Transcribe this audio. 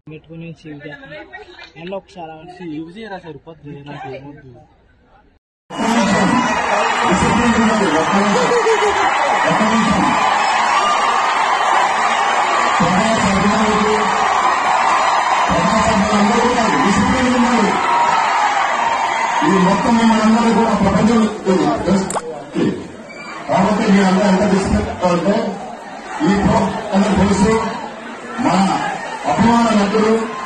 పెట్టుకుని సీవ్ చేస్తాను మళ్ళీ ఒకసారి సీవ్ చేయరా సరిపోద్ది నాకు ఏమొద్దు ఈ మొత్తం మనందరూ కూడా ప్రపంచం కాబట్టి మీరంతా ఎంత డిస్పెక్ట్ అంటే ఈ అందరూ తెలుసు మన అభిమానులందరూ